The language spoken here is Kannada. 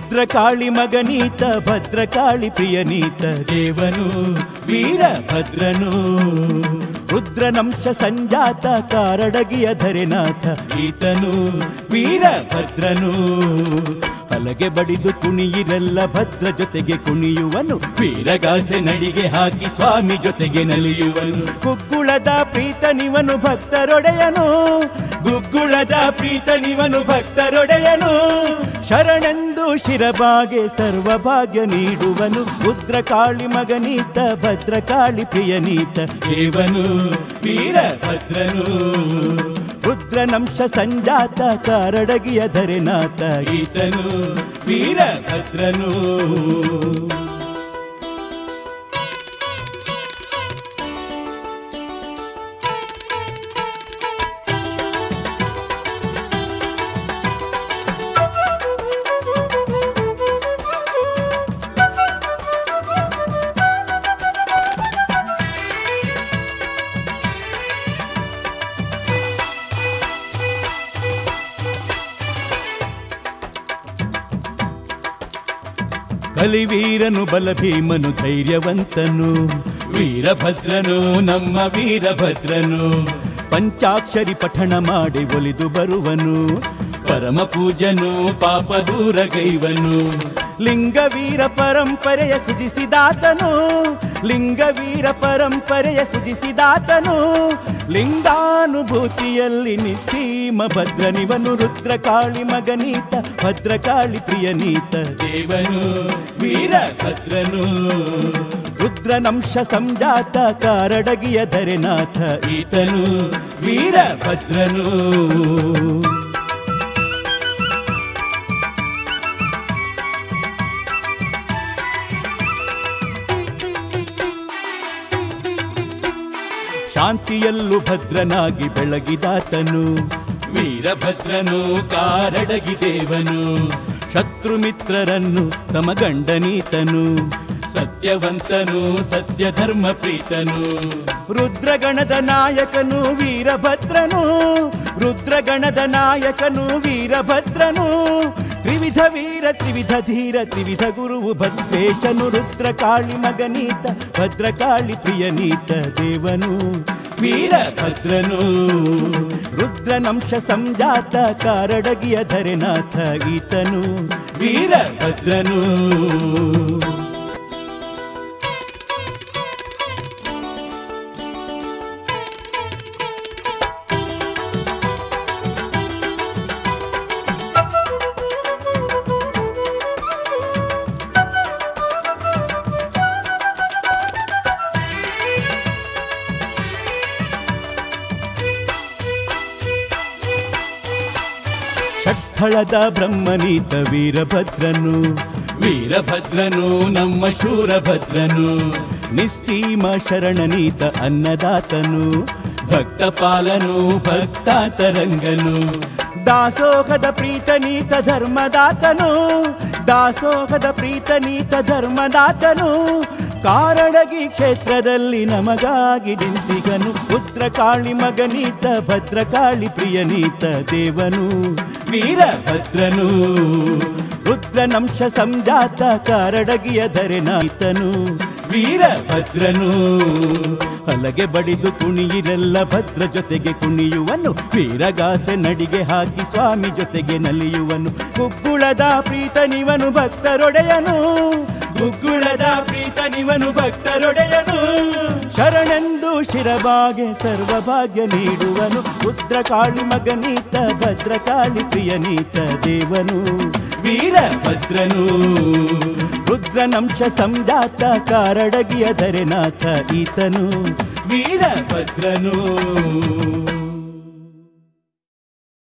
ರುದ್ರಕಾಳಿ ಮಗನೀತ ಭದ್ರಕಾಳಿ ಪ್ರಿಯನೀತ ದೇವನು ವೀರಭದ್ರನು ರುದ್ರನಂಶ ಸಂಜಾತ ಕಾರಡಗಿಯ ಧರೆನಾಥ ಈತನು ವೀರಭದ್ರನು ಹಲಗೆ ಬಡಿದು ಕುಣಿಯಿರೆಲ್ಲ ಭದ್ರ ಜೊತೆಗೆ ಕುಣಿಯುವನು ವೀರಗಾಸೆ ನಡಿಗೆ ಹಾಕಿ ಸ್ವಾಮಿ ಜೊತೆಗೆ ನಲಿಯುವನು ಗುಗ್ಗುಳದ ಪ್ರೀತನಿವನು ಭಕ್ತರೊಡೆಯನು ಗುಗ್ಗುಳದ ಪ್ರೀತನಿವನು ಭಕ್ತರೊಡೆಯನು ಶರಣೆಂದು ಶಿರಬಾಗೆ ಸರ್ವಭಾಗ್ಯ ನೀಡುವನು ರುದ್ರಕಾಳಿ ಮಗನೀತ ಭದ್ರಕಾಳಿ ಪ್ರಿಯನೀತ ದೇವನು ವೀರಭದ್ರನು ರುದ್ರನಂಶ ಸಂಜಾತ ಕಾರಡಗಿಯ ಧರೆನಾಥ ಈತನು ವೀರಭದ್ರನು ಕಲಿವೀರನು ಬಲಭೀಮನು ಧೈರ್ಯವಂತನು ವೀರಭದ್ರನು ನಮ್ಮ ವೀರಭದ್ರನು ಪಂಚಾಕ್ಷರಿ ಪಠಣ ಮಾಡಿ ಒಲಿದು ಬರುವನು ಪರಮ ಪೂಜನು ಪಾಪ ದೂರಗೈವನು ಲಿಂಗವೀರ ಪರಂಪರೆಯ ಸುಜಿಸಿದಾತನು ಲಿಂಗವೀರ ಪರಂಪರೆಯ ಸುಜಿಸಿದಾತನು ಲಿಂಗಾನುಭೂತಿಯಲ್ಲಿ ನಿಸ್ಸೀಮ ಭದ್ರನಿವನು ರುದ್ರಕಾಳಿ ಮಗನೀತ ಭದ್ರಕಾಳಿ ಪ್ರಿಯನೀತ ದೇವನು ವೀರಭದ್ರನು ರುದ್ರನಂಶ ಸಂಜಾತ ಕಾರಡಗಿಯ ಧರೆನಾಥ ಈತನು ವೀರಭದ್ರನು ಶಾಂತಿಯಲ್ಲೂ ಭದ್ರನಾಗಿ ಬೆಳಗಿದಾತನು ವೀರಭದ್ರನು ಕಾರಡಗಿ ದೇವನು ಶತ್ರು ಮಿತ್ರರನ್ನು ಸಮಗಂಡನೀತನು ಸತ್ಯವಂತನು ಸತ್ಯ ಧರ್ಮ ಪ್ರೀತನು ರುದ್ರಗಣದ ನಾಯಕನು ವೀರಭದ್ರನು ರುದ್ರಗಣದ ನಾಯಕನು ವೀರಭದ್ರನು ತ್ರಿವಿಧ ವೀರ ತ್ರಿವಿಧ ಧೀರ ತ್ರಿವಿಧ ಗುರುವು ಭದ್ರೇಶನು ರುದ್ರಕಾಳಿ ಮಗನೀತ ಭದ್ರಕಾಳಿ ಪ್ರಿಯನೀತ ದೇವನು ವೀರಭದ್ರನು ರುದ್ರನಂಶ ಸಂಜಾತ ಕಾರಡಗಿಯ ಧರೆನಾಥ ಈತನು ವೀರಭದ್ರನು ಷಟ್ಸ್ಥಳದ ಬ್ರಹ್ಮನೀತ ವೀರಭದ್ರನು ವೀರಭದ್ರನು ನಮ್ಮ ಶೂರಭದ್ರನು ನಿಸ್ಸೀಮ ಶರಣನೀತ ಅನ್ನದಾತನು ಭಕ್ತ ಪಾಲನು ಭಕ್ತಾತರಂಗನು ದಾಸೋಹದ ಪ್ರೀತನೀತ ಧರ್ಮದಾತನು ದಾಸೋಹದ ಪ್ರೀತನೀತ ಧರ್ಮದಾತನು ಕಾರಡಗಿ ಕ್ಷೇತ್ರದಲ್ಲಿ ನಮಗಾಗಿ ನಿಂತಿಗನು ಪುತ್ರಕಾಳಿ ಮಗನೀತ ಭದ್ರಕಾಳಿ ಪ್ರಿಯನೀತ ದೇವನು ವೀರಭದ್ರನು ರುದ್ರನಂಶ ಸಂಜಾತ ಕಾರಡಗಿಯ ಧರೆನಾಯಿತನು ವೀರಭದ್ರನು ಹಲಗೆ ಬಡಿದು ಕುಣಿಯಿರೆಲ್ಲ ಭದ್ರ ಜೊತೆಗೆ ಕುಣಿಯುವನು ವೀರಗಾಸೆ ನಡಿಗೆ ಹಾಕಿ ಸ್ವಾಮಿ ಜೊತೆಗೆ ನಲಿಯುವನು ಕುಗ್ಗುಳದ ಪ್ರೀತನಿವನು ಭಕ್ತರೊಡೆಯನು ಗುಗ್ಗುಳದ ಪ್ರೀತನಿವನು ಭಕ್ತರೊಡೆಯನು ಶರಣೆಂದು ಶಿರಬಾಗೆ ಸರ್ವಭಾಗ್ಯ ನೀಡುವನು ರುದ್ರಕಾಳಿ ಮಗನೀತ ಭದ್ರಕಾಳಿ ಪ್ರಿಯನೀತ ದೇವನು ವೀರಭದ್ರನು ರುದ್ರನಂಶ ಸಂಜಾತ ಕಾರಡಗಿಯ ಧರೆನಾಥ ಈತನು ವೀರಭದ್ರನು